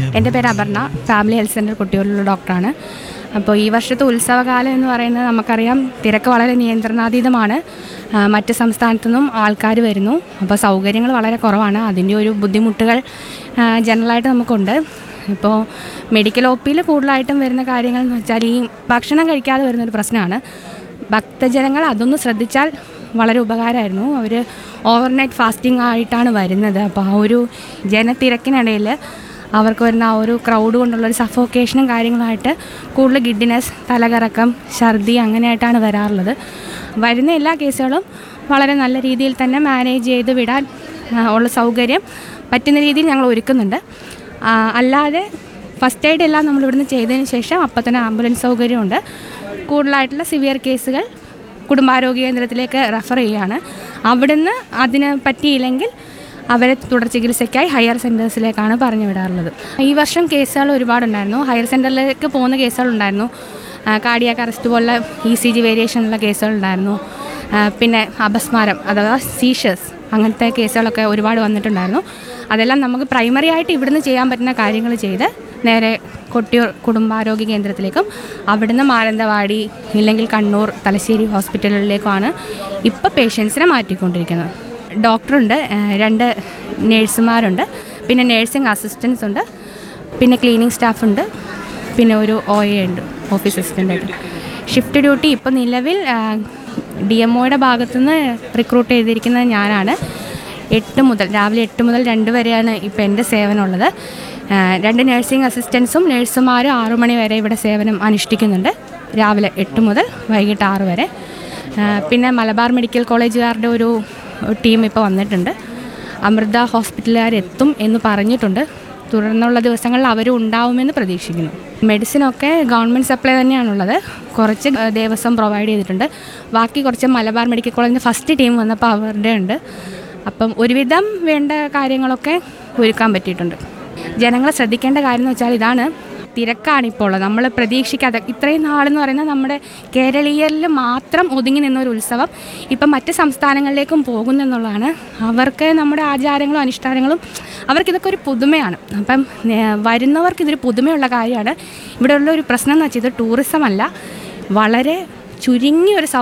എൻ്റെ പേര് Aparna family health centre കുട്ടികളിലുള്ള ഡോക്ടറാണ് അപ്പോൾ ഈ വർഷത്തെ ഉത്സവകാലം എന്ന് പറയുന്നത് നമുക്കറിയാം തിരക്ക് വളരെ നിയന്ത്രണാതീതമാണ് ആ, മറ്റ് സംസ്ഥാനത്തു നിന്നും ആൾക്കാർ വരുന്നു അപ്പോൾ സൗകര്യങ്ങൾ വളരെ കുറവാണ് അതിൻ്റെ ഒരു ബുദ്ധിമുട്ടുകൾ ആ, ജനറലായിട്ട് നമുക്കുണ്ട് ഇപ്പോൾ മെഡിക്കൽ ഒ പിയിൽ കൂടുതലായിട്ടും വരുന്ന കാര്യങ്ങൾ എന്ന് വെച്ചാൽ ഈ ഭക്ഷണം കഴിക്കാതെ വരുന്നൊരു പ്രശ്നമാണ് ഭക്തജനങ്ങൾ അതൊന്ന് ശ്രദ്ധിച്ചാൽ വളരെ ഉപകാരമായിരുന്നു അവർ ഓവർനൈറ്റ് ഫാസ്റ്റിംഗ് ആയിട്ടാണ് വരുന്നത് അപ്പോൾ ആ ഒരു ജനത്തിരക്കിനിടയിൽ അവർക്ക് വരുന്ന ആ ഒരു ക്രൗഡ് കൊണ്ടുള്ളൊരു സഫോക്കേഷനും കാര്യങ്ങളായിട്ട് കൂടുതൽ ഗിഡിനെസ് തലകറക്കം ഛർദി അങ്ങനെയായിട്ടാണ് വരാറുള്ളത് വരുന്ന എല്ലാ കേസുകളും വളരെ നല്ല രീതിയിൽ തന്നെ മാനേജ് ചെയ്ത് വിടാൻ ആ, ഉള്ള സൗകര്യം പറ്റുന്ന രീതിയിൽ ഞങ്ങൾ ഒരുക്കുന്നുണ്ട് ആ, അല്ലാതെ ഫസ്റ്റ് എയ്ഡ് എല്ലാം നമ്മൾ ഇവിടുന്ന് ചെയ്തതിന് ശേഷം അപ്പം തന്നെ ആംബുലൻസ് സൗകര്യമുണ്ട് കൂടുതലായിട്ടുള്ള സിവിയർ കേസുകൾ കുടുംബാരോഗ്യ കേന്ദ്രത്തിലേക്ക് റെഫർ ചെയ്യുകയാണ് അവിടുന്ന് അതിന് പറ്റിയില്ലെങ്കിൽ അവരെ തുടർ ചികിത്സയ്ക്കായി ഹയർ സെൻറ്റേഴ്സിലേക്കാണ് പറഞ്ഞു വിടാറുള്ളത് ഈ വർഷം കേസുകൾ ഒരുപാടുണ്ടായിരുന്നു ഹയർ സെൻറ്ററിലേക്ക് പോകുന്ന കേസുകളുണ്ടായിരുന്നു കാർഡിയാക്ക് അറസ്റ്റ് പോലുള്ള ഇ സി ജി വേരിയേഷനുള്ള കേസുകളുണ്ടായിരുന്നു ആ, പിന്നെ അപസ്മാരം അഥവാ സീഷേഴ്സ് അങ്ങനത്തെ കേസുകളൊക്കെ ഒരുപാട് വന്നിട്ടുണ്ടായിരുന്നു അതെല്ലാം നമുക്ക് പ്രൈമറി ആയിട്ട് ഇവിടുന്ന് ചെയ്യാൻ പറ്റുന്ന കാര്യങ്ങൾ ചെയ്ത് നേരെ കൊട്ടിയൂർ കുടുംബാരോഗ്യ കേന്ദ്രത്തിലേക്കും അവിടുന്ന് മാനന്തവാടി ഇല്ലെങ്കിൽ കണ്ണൂർ തലശ്ശേരി ഹോസ്പിറ്റലുകളിലേക്കുമാണ് ഇപ്പോൾ പേഷ്യൻസിനെ മാറ്റിക്കൊണ്ടിരിക്കുന്നത് ഡോക്ടറുണ്ട് ആ, രണ്ട് നേഴ്സുമാരുണ്ട് പിന്നെ നേഴ്സിംഗ് അസിസ്റ്റൻസ് ഉണ്ട് പിന്നെ ക്ലീനിങ് സ്റ്റാഫുണ്ട് പിന്നെ ഒരു ഒ എ ഉണ്ട് ഓഫീസ് അസിസ്റ്റൻ്റായിട്ട് ഷിഫ്റ്റ് ഡ്യൂട്ടി ഇപ്പോൾ നിലവിൽ ഡി എം ഒയുടെ ഭാഗത്തുനിന്ന് റിക്രൂട്ട് ചെയ്തിരിക്കുന്നത് ഞാനാണ് എട്ട് മുതൽ രാവിലെ എട്ട് മുതൽ രണ്ട് വരെയാണ് ഇപ്പോൾ എൻ്റെ സേവനമുള്ളത് ആ, രണ്ട് നഴ്സിംഗ് അസിസ്റ്റൻസും നഴ്സുമാരും ആറു മണി വരെ ഇവിടെ സേവനം അനുഷ്ഠിക്കുന്നുണ്ട് രാവിലെ എട്ട് മുതൽ വൈകിട്ട് ആറ് വരെ ആ, പിന്നെ മലബാർ മെഡിക്കൽ കോളേജുകാരുടെ ഒരു ടീം ഇപ്പോൾ വന്നിട്ടുണ്ട് അമൃത ഹോസ്പിറ്റലുകാരെത്തും എന്ന് പറഞ്ഞിട്ടുണ്ട് തുടർന്നുള്ള ദിവസങ്ങളിൽ അവരും ഉണ്ടാവുമെന്ന് പ്രതീക്ഷിക്കുന്നു മെഡിസിനൊക്കെ ഗവൺമെൻറ് സപ്ലൈ തന്നെയാണുള്ളത് കുറച്ച് ദേവസ്വം പ്രൊവൈഡ് ചെയ്തിട്ടുണ്ട് ബാക്കി കുറച്ച് മലബാർ മെഡിക്കൽ കോളേജിൻ്റെ ഫസ്റ്റ് ടീം വന്നപ്പോൾ അവരുടെ ഉണ്ട് അപ്പം ഒരുവിധം വേണ്ട കാര്യങ്ങളൊക്കെ ഒരുക്കാൻ പറ്റിയിട്ടുണ്ട് ജനങ്ങളെ ശ്രദ്ധിക്കേണ്ട കാര്യം എന്ന് വെച്ചാൽ ഇതാണ് തിരക്കാണ് ഇപ്പോൾ ഉള്ളത് നമ്മൾ പ്രതീക്ഷിക്കാതെ ഇത്രയും നാളെന്ന് പറയുന്നത് നമ്മുടെ കേരളീയരിൽ മാത്രം ഒതുങ്ങി നിന്ന ഒരു ഉത്സവം ഇപ്പം മറ്റ് സംസ്ഥാനങ്ങളിലേക്കും പോകുന്നു എന്നുള്ളതാണ് അവർക്ക് നമ്മുടെ ആചാരങ്ങളും അനുഷ്ഠാനങ്ങളും അവർക്കിതൊക്കെ ഒരു പുതുമയാണ് അപ്പം ഏഹ്, വരുന്നവർക്ക് ഇതൊരു പുതുമയുള്ള കാര്യമാണ് ഇവിടെ ഉള്ള ഒരു പ്രശ്നം എന്ന് വെച്ചാൽ ഇത് ടൂറിസം അല്ല വളരെ ചുരുങ്ങിയ ഒരു സൗ